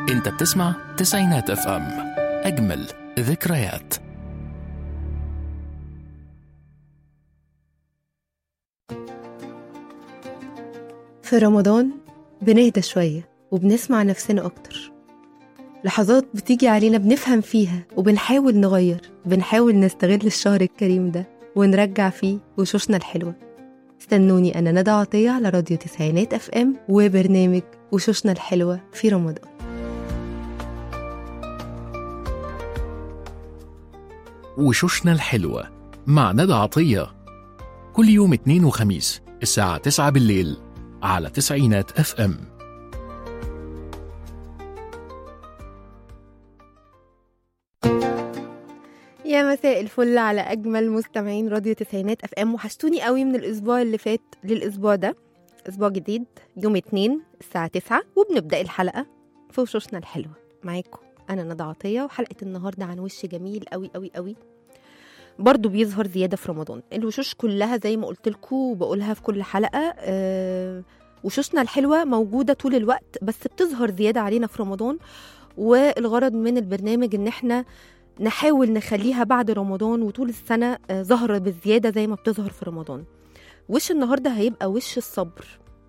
انت بتسمع تسعينات اف ام اجمل ذكريات في رمضان بنهدى شوية وبنسمع نفسنا أكتر لحظات بتيجي علينا بنفهم فيها وبنحاول نغير بنحاول نستغل الشهر الكريم ده ونرجع فيه وشوشنا الحلوة استنوني أنا ندى عطية على راديو تسعينات أف أم وبرنامج وشوشنا الحلوة في رمضان وشوشنا الحلوة مع ندى عطية كل يوم اثنين وخميس الساعة 9 بالليل على تسعينات اف ام يا مساء الفل على أجمل مستمعين راديو تسعينات أف أم وحشتوني قوي من الأسبوع اللي فات للأسبوع ده أسبوع جديد يوم اتنين الساعة تسعة وبنبدأ الحلقة في وشوشنا الحلوة معاكم أنا ندى عطية وحلقة النهاردة عن وش جميل قوي قوي قوي برضو بيظهر زيادة في رمضان الوشوش كلها زي ما قلت لكم وبقولها في كل حلقة آه وشوشنا الحلوة موجودة طول الوقت بس بتظهر زيادة علينا في رمضان والغرض من البرنامج ان احنا نحاول نخليها بعد رمضان وطول السنة آه، ظاهرة بالزيادة زي ما بتظهر في رمضان وش النهاردة هيبقى وش الصبر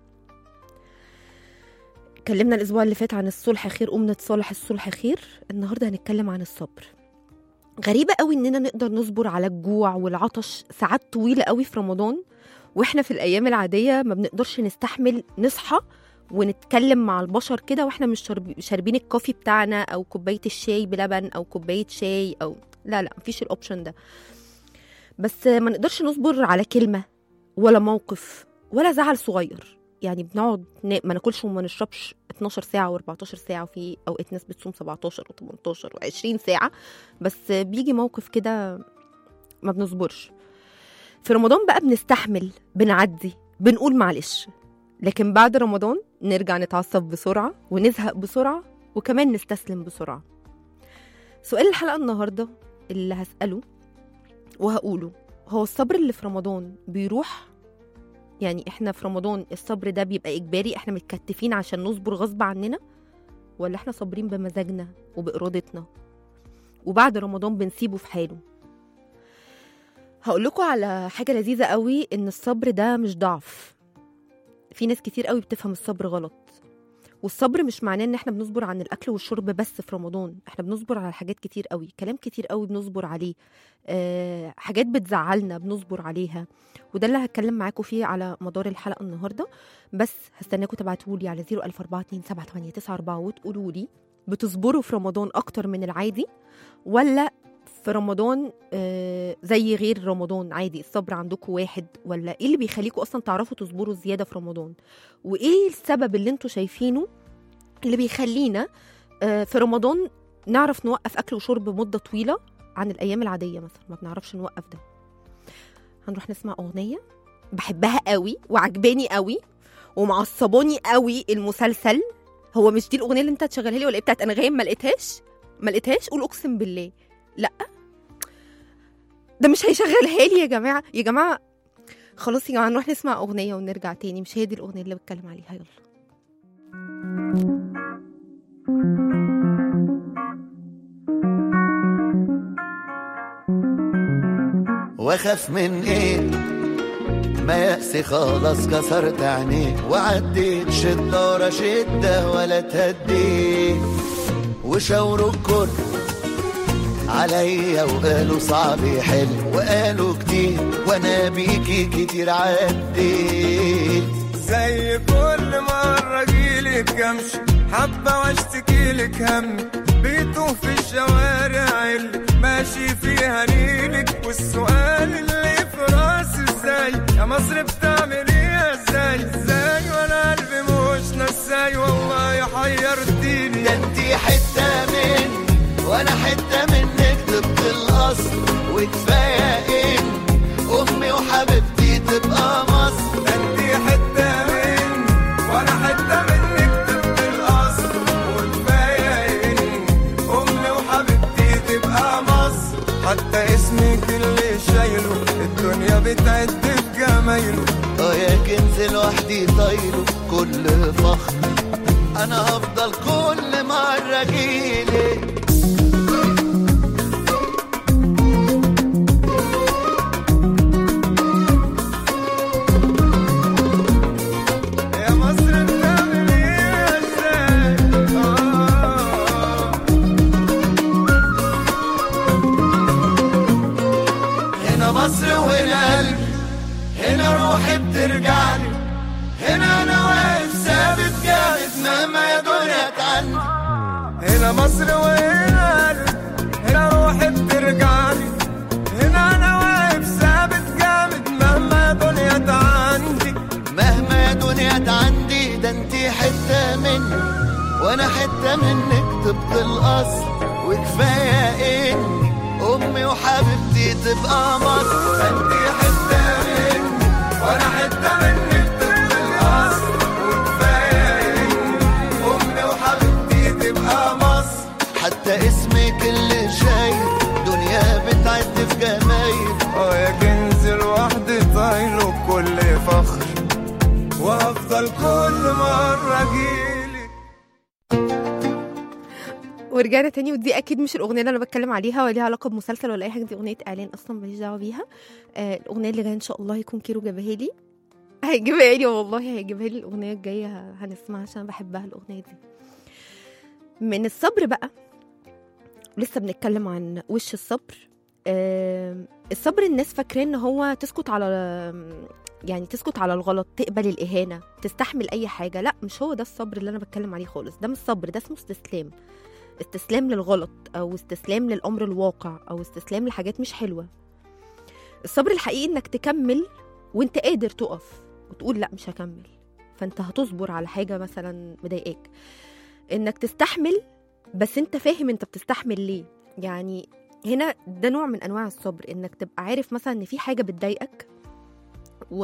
اتكلمنا الأسبوع اللي فات عن الصلح خير قوم نتصالح الصلح خير النهاردة هنتكلم عن الصبر غريبة قوي إننا نقدر نصبر على الجوع والعطش ساعات طويلة قوي في رمضان وإحنا في الأيام العادية ما بنقدرش نستحمل نصحى ونتكلم مع البشر كده واحنا مش شارب- شاربين الكوفي بتاعنا او كوبايه الشاي بلبن او كوبايه شاي او لا لا مفيش الاوبشن ده بس ما نقدرش نصبر على كلمه ولا موقف ولا زعل صغير يعني بنقعد نا- ما ناكلش وما نشربش 12 ساعه و14 ساعه وفي اوقات ناس بتصوم 17 و18 و20 ساعه بس بيجي موقف كده ما بنصبرش في رمضان بقى بنستحمل بنعدي بنقول معلش لكن بعد رمضان نرجع نتعصب بسرعة ونزهق بسرعة وكمان نستسلم بسرعة سؤال الحلقة النهاردة اللي هسأله وهقوله هو الصبر اللي في رمضان بيروح يعني احنا في رمضان الصبر ده بيبقى إجباري احنا متكتفين عشان نصبر غصب عننا ولا احنا صابرين بمزاجنا وبإرادتنا وبعد رمضان بنسيبه في حاله هقول لكم على حاجة لذيذة قوي إن الصبر ده مش ضعف في ناس كتير قوي بتفهم الصبر غلط والصبر مش معناه ان احنا بنصبر عن الاكل والشرب بس في رمضان احنا بنصبر على حاجات كتير قوي كلام كتير قوي بنصبر عليه أه حاجات بتزعلنا بنصبر عليها وده اللي هتكلم معاكم فيه على مدار الحلقه النهارده بس هستناكم تبعتوا لي على 004278994 وتقولوا لي بتصبروا في رمضان اكتر من العادي ولا في رمضان آه، زي غير رمضان عادي الصبر عندكم واحد ولا ايه اللي بيخليكم اصلا تعرفوا تصبروا زياده في رمضان وايه السبب اللي انتوا شايفينه اللي بيخلينا آه، في رمضان نعرف نوقف اكل وشرب مده طويله عن الايام العاديه مثلا ما بنعرفش نوقف ده هنروح نسمع اغنيه بحبها قوي وعجباني قوي ومعصباني قوي المسلسل هو مش دي الاغنيه اللي انت هتشغلها لي ولا ايه بتاعت انغام ما لقيتهاش ما لقيتهاش قول اقسم بالله لا ده مش هيشغلها لي يا جماعه يا جماعه خلاص يا جماعه نروح نسمع اغنيه ونرجع تاني مش هي دي الاغنيه اللي بتكلم عليها يلا واخاف من ايه ما يأسي خلاص كسرت عينيه وعديت شدة ورا شدة ولا تهديت وشاوروا الكل عليا وقالوا صعب يحل وقالوا كتير وانا بيكي كتير عديت زي كل مرة جيلك امشي حبة واشتكي لك هم بيتوه في الشوارع اللي ماشي فيها نيلك والسؤال اللي في راسي ازاي يا مصر بتعمل ايه ازاي ازاي وانا قلبي مش نساي والله حيرتيني ده انتي حتة مني وانا حتة منك طبق الاصل وكفاية ان امي وحبيبتي تبقى مصر انتي حتة مني وانا حتة منك طبق الاصل وكفاية اني امي وحبيبتي تبقى مصر حتى اسمك اللي شايله الدنيا بتعد بجمايله اه يا كنز لوحدي طايله كل فخر انا هفضل كل مرة اجيلك يا مصر بتعمل ايه ازاي آه. هنا مصر وهنا قلبي هنا روحي بترجعني هنا انا واقف ثابت جامد مهما يا دنيا تعني هنا مصر وهنا قلبي هنا روحي بترجعني هنا انا واقف ثابت جامد مهما يا دنيا تعندي مهما يا دنيا عندي ده انتي حتة مني وانا حتة منك طبق الاصل وكفاية اني امي وحبيبتي تبقى مصر انتي حتة مني وانا حتة منك طبق الاصل وكفاية اني امي وحبيبتي تبقى مصر حتى اسمك اللي شايف دنيا بتعد في جمايل اه يا كنز لوحدي طايله بكل فخر وهفضل كل مرة اجيلك ورجعنا تاني ودي اكيد مش الاغنيه اللي انا بتكلم عليها ولا ليها علاقه بمسلسل ولا اي حاجه دي اغنيه اعلان اصلا ماليش دعوه بيها آه الاغنيه اللي جايه ان شاء الله هيكون كيرو جابها لي هيجيبها لي والله هيجيبها لي الاغنيه الجايه ه- هنسمعها عشان بحبها الاغنيه دي من الصبر بقى لسه بنتكلم عن وش الصبر آه الصبر الناس فاكرين ان هو تسكت على يعني تسكت على الغلط تقبل الاهانه تستحمل اي حاجه لا مش هو ده الصبر اللي انا بتكلم عليه خالص ده مش صبر ده اسمه استسلام استسلام للغلط او استسلام للامر الواقع او استسلام لحاجات مش حلوه الصبر الحقيقي انك تكمل وانت قادر تقف وتقول لا مش هكمل فانت هتصبر على حاجه مثلا مضايقاك انك تستحمل بس انت فاهم انت بتستحمل ليه يعني هنا ده نوع من انواع الصبر انك تبقى عارف مثلا ان في حاجه بتضايقك و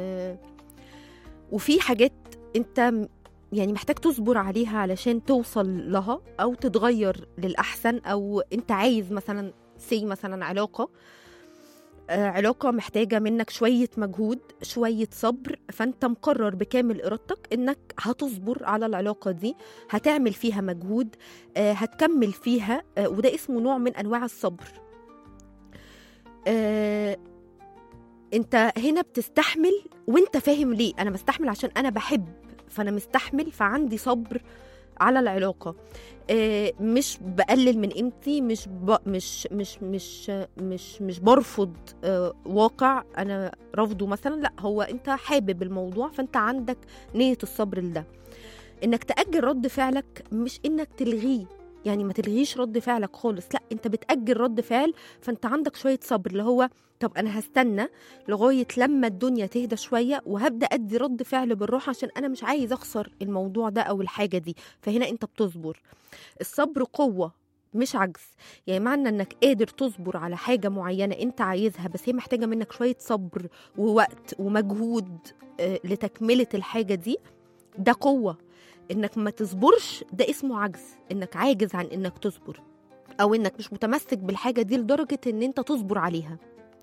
وفي حاجات انت م- يعني محتاج تصبر عليها علشان توصل لها او تتغير للاحسن او انت عايز مثلا سي مثلا علاقه آه، علاقة محتاجة منك شوية مجهود شوية صبر فأنت مقرر بكامل إرادتك إنك هتصبر على العلاقة دي هتعمل فيها مجهود آه، هتكمل فيها آه، وده اسمه نوع من أنواع الصبر آه، أنت هنا بتستحمل وأنت فاهم ليه أنا بستحمل عشان أنا بحب فأنا مستحمل فعندي صبر على العلاقة آه، مش بقلل من قيمتي مش ب... مش مش مش مش مش برفض آه، واقع انا رافضه مثلا لا هو انت حابب الموضوع فانت عندك نية الصبر لده انك تأجل رد فعلك مش انك تلغيه يعني ما تلغيش رد فعلك خالص لا انت بتأجل رد فعل فانت عندك شوية صبر اللي هو طب انا هستنى لغاية لما الدنيا تهدى شوية وهبدأ ادي رد فعل بالراحة عشان انا مش عايز اخسر الموضوع ده او الحاجة دي فهنا انت بتصبر الصبر قوة مش عجز يعني معنى انك قادر تصبر على حاجة معينة انت عايزها بس هي محتاجة منك شوية صبر ووقت ومجهود آه، لتكملة الحاجة دي ده قوة انك ما تصبرش ده اسمه عجز انك عاجز عن انك تصبر او انك مش متمسك بالحاجة دي لدرجة ان انت تصبر عليها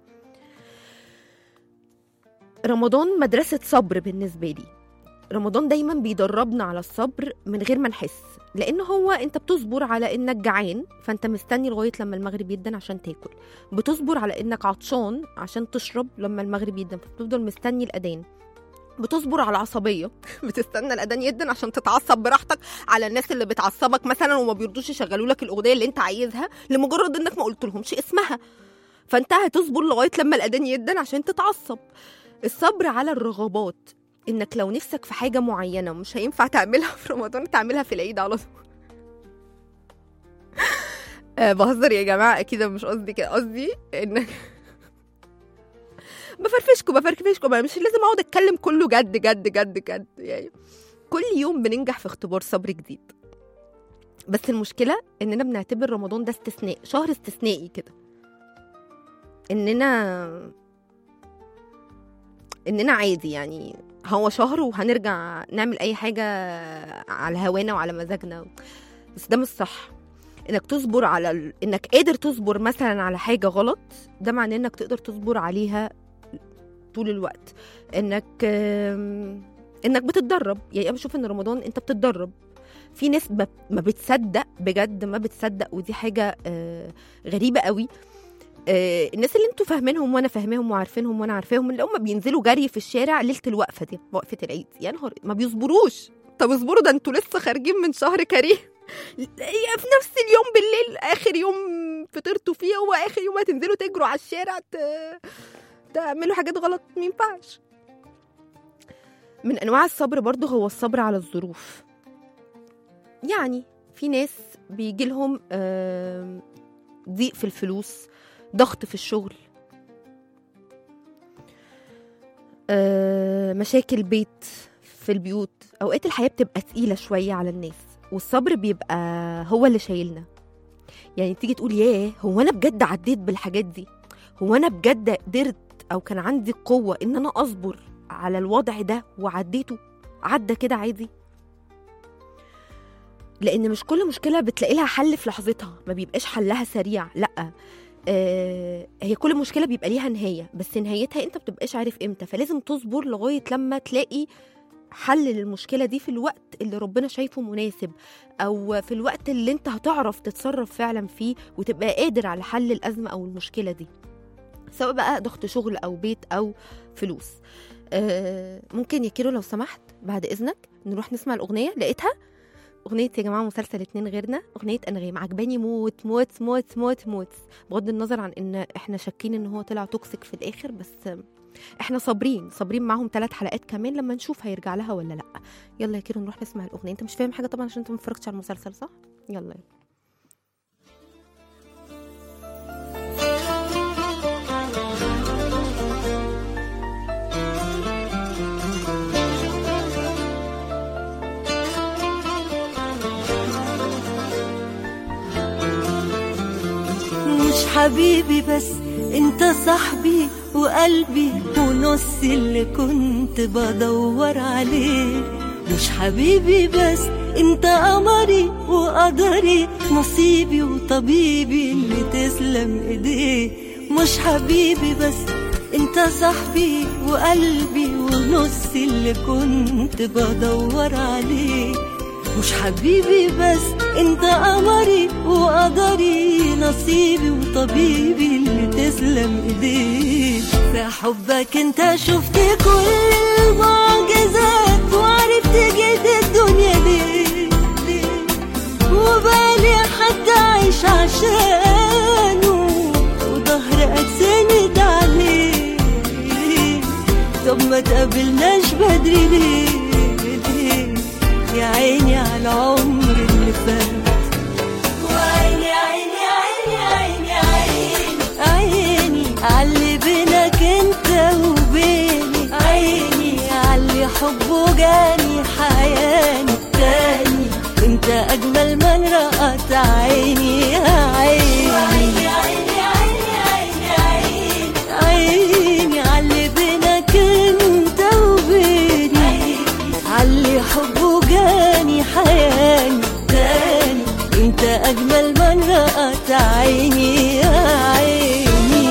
رمضان مدرسة صبر بالنسبة لي رمضان دايما بيدربنا على الصبر من غير ما نحس لان هو انت بتصبر على انك جعان فانت مستني لغايه لما المغرب يدن عشان تاكل بتصبر على انك عطشان عشان تشرب لما المغرب يدن فبتفضل مستني الاذان بتصبر على عصبيه بتستنى الاذان يدن عشان تتعصب براحتك على الناس اللي بتعصبك مثلا وما بيرضوش يشغلوا لك الاغنيه اللي انت عايزها لمجرد انك ما قلتلهمش اسمها فانت هتصبر لغايه لما الاذان يدن عشان تتعصب الصبر على الرغبات انك لو نفسك في حاجه معينه مش هينفع تعملها في رمضان تعملها في العيد على طول آه، بهزر يا جماعه اكيد أنا مش قصدي كده قصدي انك بفرفشكوا بفرفشكوا ما مش لازم اقعد اتكلم كله جد جد جد جد يعني كل يوم بننجح في اختبار صبر جديد بس المشكله اننا بنعتبر رمضان ده استثناء شهر استثنائي كده اننا اننا عادي يعني هو شهر وهنرجع نعمل اي حاجه على هوانا وعلى مزاجنا بس ده مش صح انك تصبر على ال... انك قادر تصبر مثلا على حاجه غلط ده معناه انك تقدر تصبر عليها طول الوقت انك آم، انك بتتدرب يعني انا بشوف ان رمضان انت بتتدرب في ناس ما ما بتصدق بجد ما بتصدق ودي حاجه آه غريبه قوي آه الناس اللي انتوا فاهمينهم وانا فاهماهم وعارفينهم وانا عارفاهم اللي هم بينزلوا جري في الشارع ليله الوقفه دي وقفه العيد يا نهار ما بيصبروش طب اصبروا ده انتوا لسه خارجين من شهر كريم هي في نفس اليوم بالليل اخر يوم فطرتوا فيه هو اخر يوم هتنزلوا تجروا على الشارع ت- تعملوا حاجات غلط ما ينفعش من انواع الصبر برضو هو الصبر على الظروف يعني في ناس بيجي لهم ضيق في الفلوس ضغط في الشغل آه، مشاكل بيت في البيوت اوقات الحياه بتبقى تقيله شويه على الناس والصبر بيبقى هو اللي شايلنا يعني تيجي تقول ياه هو انا بجد عديت بالحاجات دي هو انا بجد قدرت او كان عندي القوه ان انا اصبر على الوضع ده وعديته عدى كده عادي لان مش كل مشكله بتلاقي لها حل في لحظتها ما بيبقاش حلها سريع لا آه هي كل مشكله بيبقى ليها نهايه بس نهايتها انت بتبقاش عارف امتى فلازم تصبر لغايه لما تلاقي حل للمشكله دي في الوقت اللي ربنا شايفه مناسب او في الوقت اللي انت هتعرف تتصرف فعلا فيه وتبقى قادر على حل الازمه او المشكله دي سواء بقى ضغط شغل او بيت او فلوس آه ممكن يا كيرو لو سمحت بعد اذنك نروح نسمع الاغنيه لقيتها اغنيه يا جماعه مسلسل اتنين غيرنا اغنيه انغام عجباني موت موت موت موت موت بغض النظر عن ان احنا شاكين ان هو طلع توكسيك في الاخر بس احنا صابرين صابرين معاهم ثلاث حلقات كمان لما نشوف هيرجع لها ولا لا يلا يا كيرو نروح نسمع الاغنيه انت مش فاهم حاجه طبعا عشان انت ما اتفرجتش على المسلسل صح يلا يلا مش حبيبي بس انت صاحبي وقلبي ونص اللي كنت بدور عليه مش حبيبي بس انت قمري وقدري نصيبي وطبيبي اللي تسلم ايديه مش حبيبي بس انت صاحبي وقلبي ونص اللي كنت بدور عليه مش حبيبي بس انت قمري وقدري نصيبي وطبيبي اللي تسلم ايديك في حبك انت شفت كل المعجزات وعرفت جيت الدنيا ليه ليه وبالي حد عايش عشانه وظهر اتسند عليه طب ما تقابلناش بدري ليه ليه يا عيني على العمر اللي فات وعيني عيني عيني عيني عيني عيني عاللي بينك انت وبيني عيني عاللي حبه جاني حياني تاني انت اجمل من رأت عيني يا عيني عيني عيني عيني عيني عيني عاللي بينك انت وبيني عاللي حبه جاني حياني تاني انت اجمل من رأت عيني يا عيني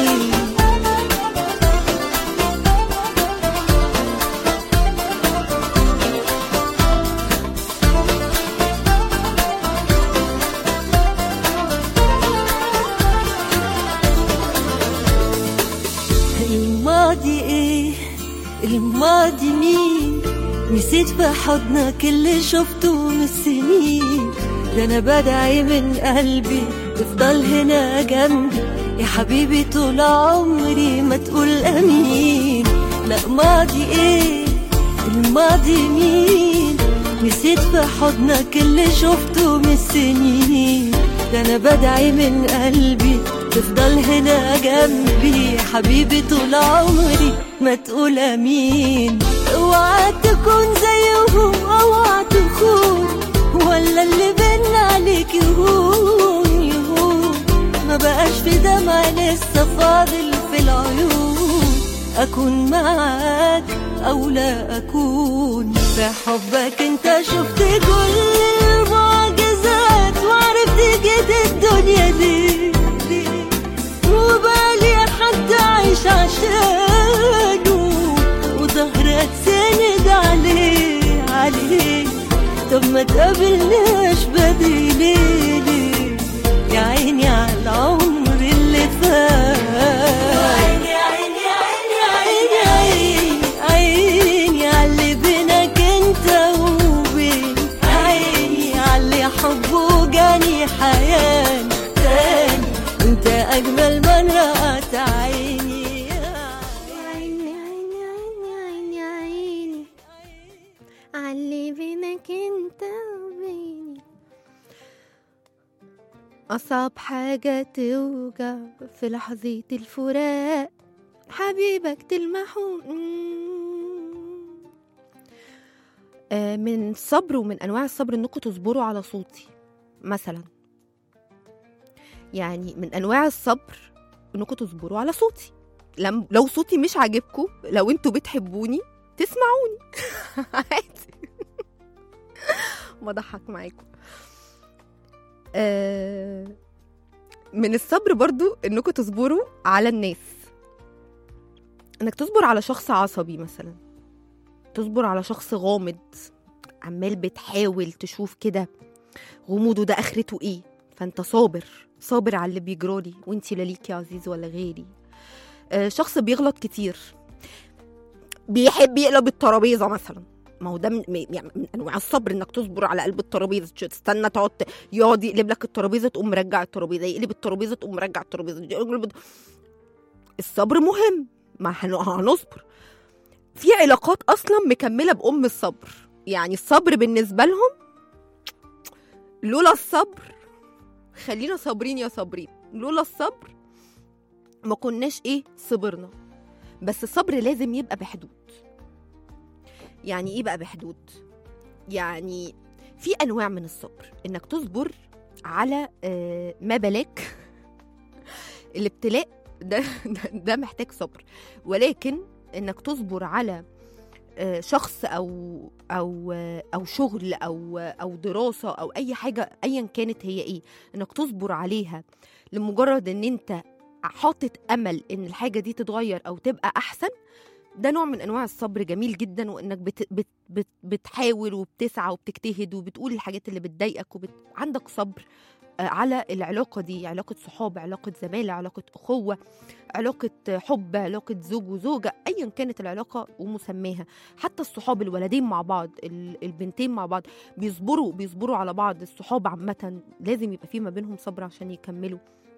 الماضي ايه الماضي مين نسيت في حضنك اللي شفته من السنين ده انا بدعي من قلبي تفضل هنا جنبي يا حبيبي طول عمري ما تقول امين لا ماضي ايه الماضي مين نسيت في حضنك اللي شفته من السنين ده انا بدعي من قلبي تفضل هنا جنبي يا حبيبي طول عمري ما تقول امين اوعى تكون زيهم اوعى تخون ولا اللي بينا عليك يهون يهون ما بقاش في دمع لسه فاضل في العيون اكون معاك او لا اكون في حبك انت شفت كل المعجزات وعرفت جيت الدنيا ليه ليه وبالي حد عايش عشانه وظهرك سند عليه عليه طب ما تقابلناش ليلي يا عيني على العمر اللي فات عيني عيني عيني عيني عيني عيني على اللي بينك انت وبين عيني على اللي حبه جاني حياني تاني انت اجمل من رأت عيني عيني عيني عيني عيني عيني علي بينك انت وبيني أصعب حاجة توجع في لحظة الفراق حبيبك تلمحه مم. آه، من الصبر ومن أنواع الصبر إنكم تصبروا على صوتي مثلا يعني من أنواع الصبر إنكم تصبروا على صوتي لم لو صوتي مش عاجبكم لو انتوا بتحبوني تسمعوني عادي بضحك معاكم آه، من الصبر برضو انكم تصبروا على الناس انك تصبر على شخص عصبي مثلا تصبر على شخص غامض عمال بتحاول تشوف كده غموضه ده اخرته ايه فانت صابر صابر على اللي بيجرالي وانتي لا ليكي عزيز ولا غيري آه، شخص بيغلط كتير بيحب يقلب الترابيزه مثلا ما هو ده من, من- يعني من انواع الصبر انك تصبر على قلب الترابيزه تش- تستنى تقعد ت- يقعد يقلب لك الترابيزه تقوم مرجع الترابيزه يقلب الترابيزه تقوم مرجع الترابيزه يقلب- الصبر مهم ما هن- هنصبر في علاقات اصلا مكمله بام الصبر يعني الصبر بالنسبه لهم لولا الصبر خلينا صابرين يا صابرين لولا الصبر ما كناش ايه صبرنا بس الصبر لازم يبقى بحدود يعني ايه بقى بحدود يعني في انواع من الصبر انك تصبر على آه، ما بلاك الابتلاء ده, ده ده محتاج صبر ولكن انك تصبر على آه، شخص او او آه، او شغل او او دراسه او اي حاجه ايا كانت هي ايه انك تصبر عليها لمجرد ان انت حاطط امل ان الحاجه دي تتغير او تبقى احسن ده نوع من انواع الصبر جميل جدا وانك بت بت بت بتحاول وبتسعى وبتجتهد وبتقول الحاجات اللي بتضايقك وبت... عندك صبر آه، على العلاقه دي علاقه صحاب علاقه زماله علاقه اخوه علاقه حب علاقه زوج وزوجه ايا كانت العلاقه ومسماها حتى الصحاب الولدين مع بعض ال- البنتين مع بعض بيصبروا بيصبروا على بعض الصحاب عامه لازم يبقى في ما بينهم صبر عشان يكملوا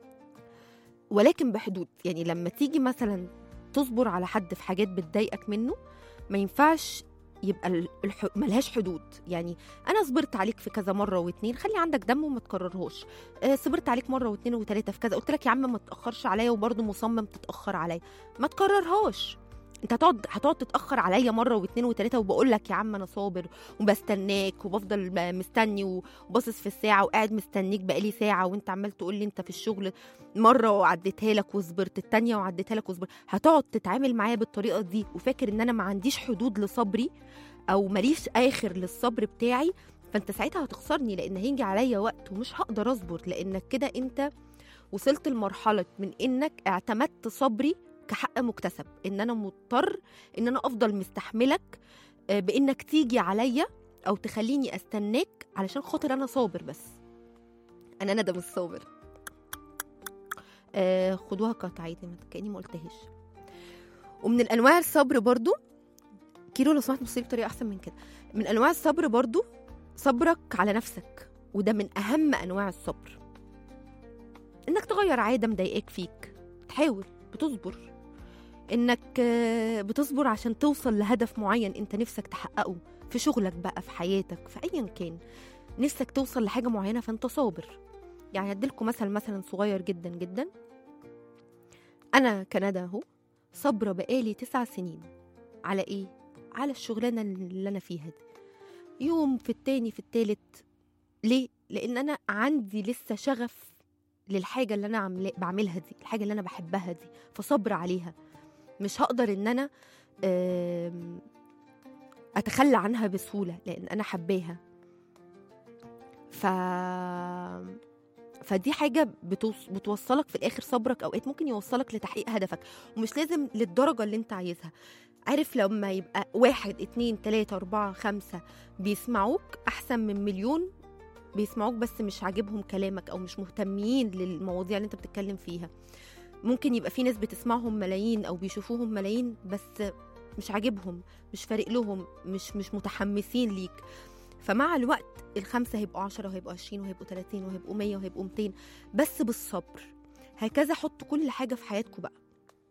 ولكن بحدود يعني لما تيجي مثلا تصبر على حد في حاجات بتضايقك منه ما ينفعش يبقى ال- الح... ملهاش حدود يعني انا صبرت عليك في كذا مره واتنين خلي عندك دم وما تكررهوش آه صبرت عليك مره واتنين وتلاته في كذا قلت لك يا عم ما تاخرش عليا وبرضه مصمم تتاخر عليا ما تكررهاش انت هتقعد هتقعد تتاخر عليا مره واتنين وتلاته وبقول لك يا عم انا صابر وبستناك وبفضل ب- مستني وباصص في الساعه وقاعد مستنيك بقالي ساعه وانت عمال تقول لي انت في الشغل مره وعديتها لك وصبرت التانيه وعديتها لك وصبرت هتقعد تتعامل معايا بالطريقه دي وفاكر ان انا ما عنديش حدود لصبري او ماليش اخر للصبر بتاعي فانت ساعتها هتخسرني لان هيجي عليا وقت ومش هقدر اصبر لانك كده انت وصلت لمرحله من انك اعتمدت صبري كحق مكتسب ان انا مضطر ان انا افضل مستحملك آه، بانك تيجي عليا او تخليني استناك علشان خاطر انا صابر بس انا ندم الصابر آه خدوها قط عادي ما- كاني ما قلتهاش ومن الانواع الصبر برضو كيلو لو سمحت بصي بطريقه احسن من كده من انواع الصبر برضو صبرك على نفسك وده من اهم انواع الصبر انك تغير عاده مضايقاك فيك تحاول بتصبر انك آه، بتصبر عشان توصل لهدف معين انت نفسك تحققه في شغلك بقى في حياتك في ايا كان نفسك توصل لحاجه معينه فانت صابر يعني هديلكم مثل مثلا صغير جدا جدا انا كندا اهو صابره بقالي تسع سنين على ايه على الشغلانه اللي انا فيها دي يوم في التاني في التالت ليه لان انا عندي لسه شغف للحاجه اللي انا عامله بعملها دي الحاجه اللي انا بحبها دي فصبر عليها مش هقدر ان انا آم، اتخلى عنها بسهوله لان انا حباها ف فدي حاجة بتوص... بتوصلك في الآخر صبرك أوقات ممكن يوصلك لتحقيق هدفك ومش لازم للدرجة اللي أنت عايزها عارف لما يبقى واحد اتنين تلاتة أربعة خمسة بيسمعوك أحسن من مليون بيسمعوك بس مش عاجبهم كلامك او مش مهتمين للمواضيع اللي انت بتتكلم فيها ممكن يبقى في ناس بتسمعهم ملايين او بيشوفوهم ملايين بس مش عاجبهم مش فارق لهم مش مش متحمسين ليك فمع الوقت الخمسة هيبقوا عشرة وهيبقوا عشرين وهيبقوا تلاتين وهيبقوا مية وهيبقوا ميتين بس بالصبر هكذا حطوا كل حاجة في حياتكم بقى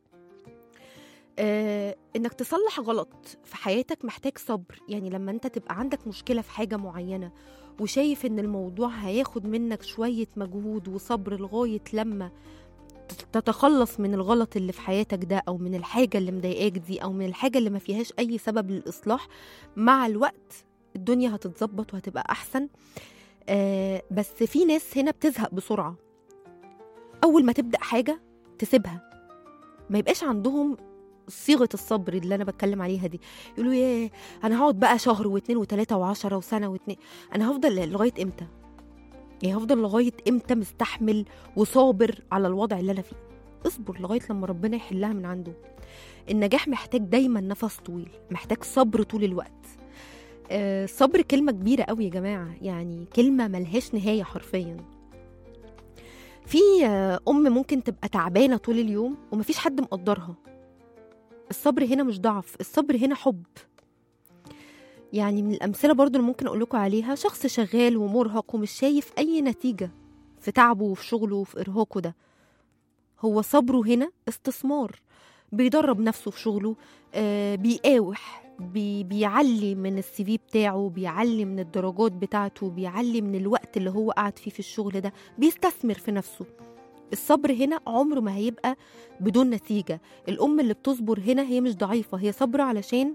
آه انك تصلح غلط في حياتك محتاج صبر يعني لما انت تبقى عندك مشكلة في حاجة معينة وشايف ان الموضوع هياخد منك شوية مجهود وصبر لغاية لما تتخلص من الغلط اللي في حياتك ده او من الحاجة اللي مضايقاك دي او من الحاجة اللي ما فيهاش اي سبب للاصلاح مع الوقت الدنيا هتتظبط وهتبقى احسن آه بس في ناس هنا بتزهق بسرعة اول ما تبدأ حاجة تسيبها ما يبقاش عندهم صيغة الصبر اللي أنا بتكلم عليها دي يقولوا ياه أنا هقعد بقى شهر واتنين وتلاتة وعشرة وسنة واتنين أنا هفضل لغاية إمتى؟ يعني هفضل لغاية إمتى مستحمل وصابر على الوضع اللي أنا فيه اصبر لغاية لما ربنا يحلها من عنده النجاح محتاج دايما نفس طويل محتاج صبر طول الوقت آه، الصبر كلمة كبيرة قوي يا جماعة يعني كلمة ملهاش نهاية حرفيا في آه، أم ممكن تبقى تعبانة طول اليوم ومفيش حد مقدرها الصبر هنا مش ضعف الصبر هنا حب يعني من الأمثلة برضو اللي ممكن أقول لكم عليها شخص شغال ومرهق ومش شايف أي نتيجة في تعبه وفي شغله وفي إرهاقه ده هو صبره هنا استثمار بيدرب نفسه في شغله آه بيقاوح بي بيعلي من السي في بتاعه بيعلي من الدرجات بتاعته بيعلي من الوقت اللي هو قاعد فيه في الشغل ده بيستثمر في نفسه الصبر هنا عمره ما هيبقى بدون نتيجة الأم اللي بتصبر هنا هي مش ضعيفة هي صبرة علشان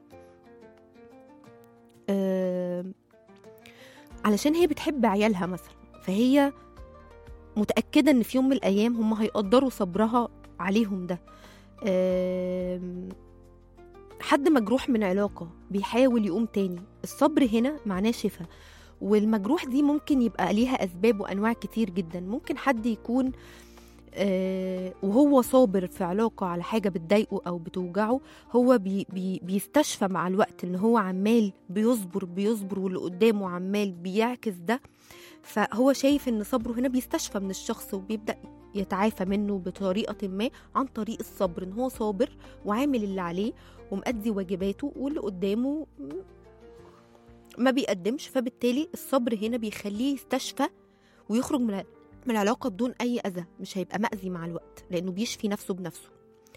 آه علشان هي بتحب عيالها مثلا فهي متأكدة إن في يوم من الأيام هم هيقدروا صبرها عليهم ده آم، حد مجروح من علاقة بيحاول يقوم تاني الصبر هنا معناه شفاء والمجروح دي ممكن يبقى ليها أسباب وأنواع كتير جدا ممكن حد يكون آه، وهو صابر في علاقة على حاجة بتضايقه أو بتوجعه هو بي بي بيستشفى مع الوقت إن هو عمال بيصبر بيصبر واللي قدامه عمال بيعكس ده فهو شايف إن صبره هنا بيستشفى من الشخص وبيبدأ يتعافى منه بطريقة ما عن طريق الصبر إن هو صابر وعامل اللي عليه ومأدي واجباته واللي قدامه ما بيقدمش فبالتالي الصبر هنا بيخليه يستشفى ويخرج من من العلاقة بدون أي أذى مش هيبقى مأذي مع الوقت لأنه بيشفي نفسه بنفسه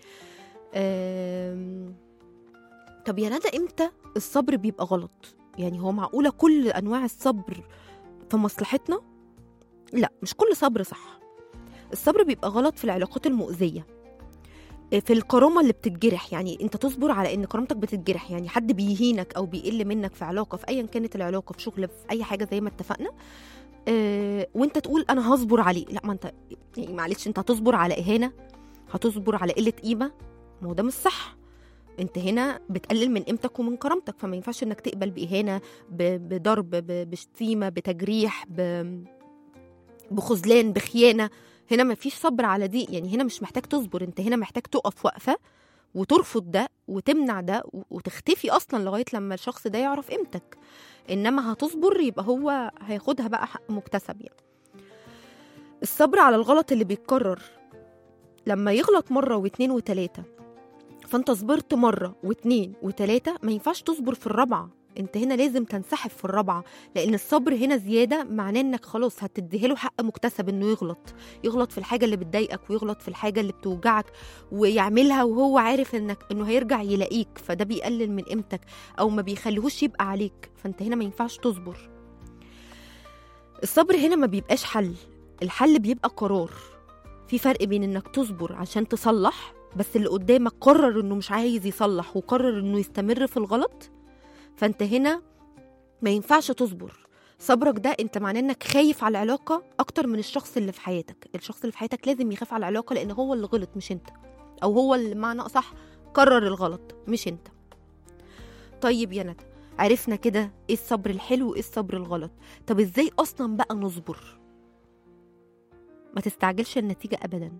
أم... طب يا ندى إمتى الصبر بيبقى غلط يعني هو معقولة كل أنواع الصبر في مصلحتنا لا مش كل صبر صح الصبر بيبقى غلط في العلاقات المؤذية في الكرامة اللي بتتجرح يعني انت تصبر على ان كرامتك بتتجرح يعني حد بيهينك او بيقل منك في علاقة في ايا كانت العلاقة في شغل في اي حاجة زي ما اتفقنا اه وانت تقول انا هصبر عليه لا ما انت يعني معلش انت هتصبر على اهانة هتصبر على قلة قيمة ما هو ده مش صح انت هنا بتقلل من قيمتك ومن كرامتك فما ينفعش انك تقبل باهانة ب- بضرب ب- بشتيمة بتجريح ب- بخذلان بخيانة هنا ما فيش صبر على دي يعني هنا مش محتاج تصبر انت هنا محتاج تقف وقفة وترفض ده وتمنع ده و- وتختفي اصلا لغايه لما الشخص ده يعرف قيمتك انما هتصبر يبقى هو هياخدها بقى حق مكتسب يعني الصبر على الغلط اللي بيتكرر لما يغلط مره واتنين وتلاته فانت صبرت مره واتنين وتلاته ما ينفعش تصبر في الرابعه انت هنا لازم تنسحب في الرابعه لان الصبر هنا زياده معناه انك خلاص هتديها له حق مكتسب انه يغلط يغلط في الحاجه اللي بتضايقك ويغلط في الحاجه اللي بتوجعك ويعملها وهو عارف انك انه هيرجع يلاقيك فده بيقلل من قيمتك او ما بيخليهوش يبقى عليك فانت هنا ما ينفعش تصبر الصبر هنا ما بيبقاش حل الحل بيبقى قرار في فرق بين انك تصبر عشان تصلح بس اللي قدامك قرر انه مش عايز يصلح وقرر انه يستمر في الغلط فانت هنا ما ينفعش تصبر صبرك ده انت معناه انك خايف على العلاقه اكتر من الشخص اللي في حياتك الشخص اللي في حياتك لازم يخاف على العلاقه لان هو اللي غلط مش انت او هو اللي معنى اصح قرر الغلط مش انت طيب يا ندى عرفنا كده ايه الصبر الحلو وايه الصبر الغلط طب ازاي اصلا بقى نصبر ما تستعجلش النتيجه ابدا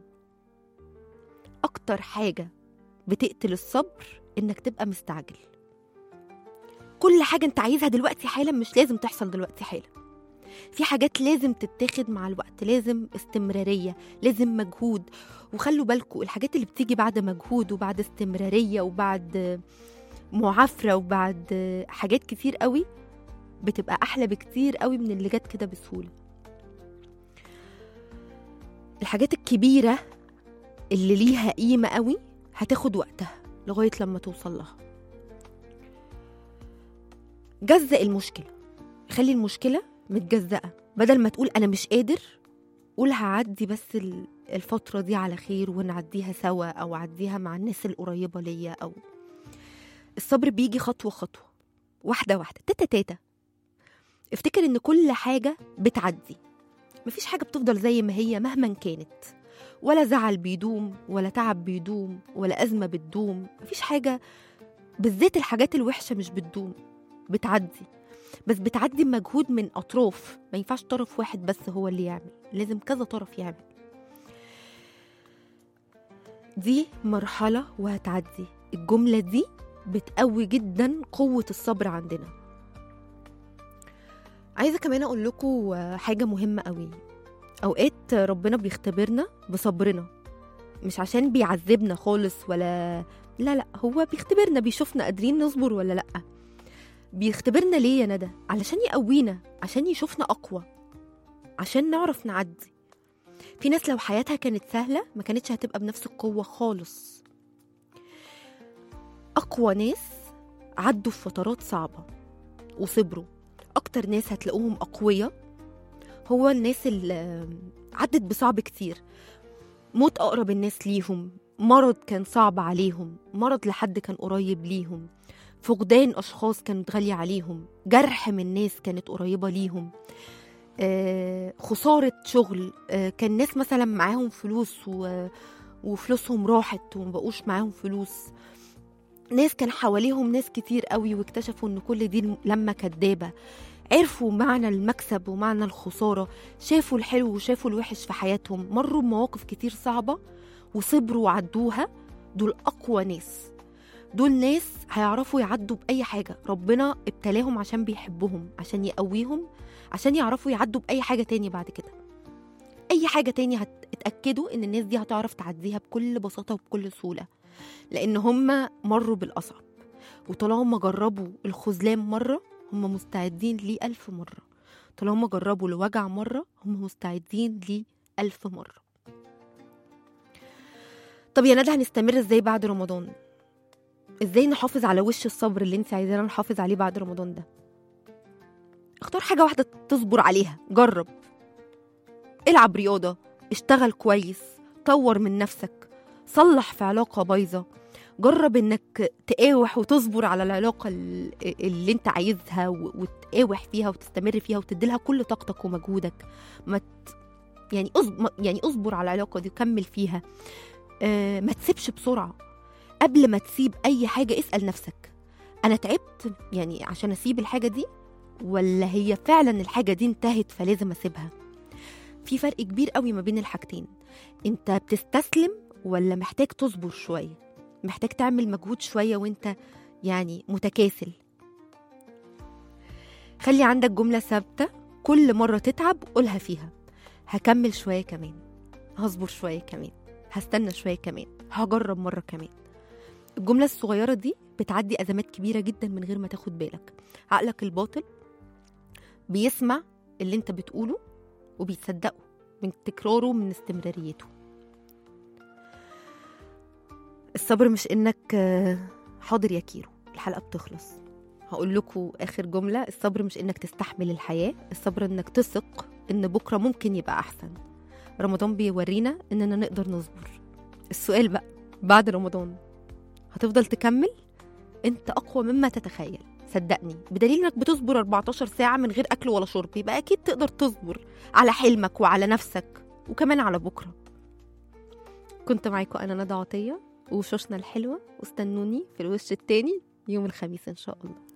اكتر حاجه بتقتل الصبر انك تبقى مستعجل كل حاجه انت عايزها دلوقتي حالا مش لازم تحصل دلوقتي حالا في حاجات لازم تتاخد مع الوقت لازم استمرارية لازم مجهود وخلوا بالكم الحاجات اللي بتيجي بعد مجهود وبعد استمرارية وبعد معافرة وبعد حاجات كتير قوي بتبقى أحلى بكتير قوي من اللي جت كده بسهولة الحاجات الكبيرة اللي ليها قيمة قوي هتاخد وقتها لغاية لما توصل لها جزأ المشكلة خلي المشكلة متجزأة بدل ما تقول أنا مش قادر قول هعدي بس ال- الفترة دي على خير ونعديها سوا أو أعديها مع الناس القريبة ليا أو الصبر بيجي خطوة خطوة واحدة واحدة تاتا تاتا افتكر إن كل حاجة بتعدي مفيش حاجة بتفضل زي ما هي مهما كانت ولا زعل بيدوم ولا تعب بيدوم ولا أزمة بتدوم مفيش حاجة بالذات الحاجات الوحشة مش بتدوم بتعدي بس بتعدي بمجهود من أطراف ما ينفعش طرف واحد بس هو اللي يعمل لازم كذا طرف يعمل دي مرحلة وهتعدي الجملة دي بتقوي جدا قوة الصبر عندنا عايزة كمان أقول لكم حاجة مهمة قوي أوقات ربنا بيختبرنا بصبرنا مش عشان بيعذبنا خالص ولا لا لا هو بيختبرنا بيشوفنا قادرين نصبر ولا لأ بيختبرنا ليه يا ندى علشان يقوينا عشان يشوفنا أقوى عشان نعرف نعدي في ناس لو حياتها كانت سهلة ما كانتش هتبقى بنفس القوة خالص أقوى ناس عدوا في فترات صعبة وصبروا أكتر ناس هتلاقوهم أقوياء هو الناس اللي عدت بصعب كتير موت أقرب الناس ليهم مرض كان صعب عليهم مرض لحد كان قريب ليهم فقدان أشخاص كانت غالية عليهم جرح من ناس كانت قريبة ليهم آه، خسارة شغل آه، كان ناس مثلا معاهم فلوس و... وفلوسهم راحت ومبقوش معاهم فلوس ناس كان حواليهم ناس كتير قوي واكتشفوا ان كل دي لما كدابة عرفوا معنى المكسب ومعنى الخسارة شافوا الحلو وشافوا الوحش في حياتهم مروا بمواقف كتير صعبة وصبروا وعدوها دول أقوى ناس دول ناس هيعرفوا يعدوا بأي حاجة ربنا ابتلاهم عشان بيحبهم عشان يقويهم عشان يعرفوا يعدوا بأي حاجة تاني بعد كده أي حاجة تاني هتأكدوا إن الناس دي هتعرف تعديها بكل بساطة وبكل سهولة لأن هم مروا بالأصعب وطالما جربوا الخذلان مرة هم مستعدين ليه ألف مرة طالما جربوا الوجع مرة هم مستعدين ليه ألف مرة طب يا ندى هنستمر ازاي بعد رمضان ازاي نحافظ على وش الصبر اللي انت عايزانا نحافظ عليه بعد رمضان ده اختار حاجة واحدة تصبر عليها جرب العب رياضة اشتغل كويس طور من نفسك صلح في علاقة بايظة جرب انك تقاوح وتصبر على العلاقة ال- اللي انت عايزها و- وتقاوح فيها وتستمر فيها وتديلها كل طاقتك ومجهودك ما ت... يعني أصبر يعني اصبر على العلاقة دي وكمل فيها آه ما تسيبش بسرعة قبل ما تسيب اي حاجة اسأل نفسك انا تعبت يعني عشان اسيب الحاجة دي ولا هي فعلا الحاجة دي انتهت فلازم اسيبها في فرق كبير قوي ما بين الحاجتين انت بتستسلم ولا محتاج تصبر شوية محتاج تعمل مجهود شوية وانت يعني متكاسل خلي عندك جملة ثابتة كل مرة تتعب قولها فيها هكمل شوية كمان هصبر شوية كمان هستنى شوية كمان هجرب مرة كمان الجملة الصغيرة دي بتعدي أزمات كبيرة جدا من غير ما تاخد بالك عقلك الباطل بيسمع اللي انت بتقوله وبيصدقه من تكراره من استمراريته الصبر مش انك آه، حاضر يا كيرو الحلقه بتخلص هقول لكم اخر جمله الصبر مش انك تستحمل الحياه الصبر انك تثق ان بكره ممكن يبقى احسن رمضان بيورينا اننا نقدر نصبر السؤال بقى بعد رمضان هتفضل تكمل انت اقوى مما تتخيل صدقني بدليل انك بتصبر 14 ساعه من غير اكل ولا شرب يبقى اكيد تقدر تصبر على حلمك وعلى نفسك وكمان على بكره كنت معاكم انا ندى عطيه وشوشنا الحلوه واستنوني في الوش التاني يوم الخميس ان شاء الله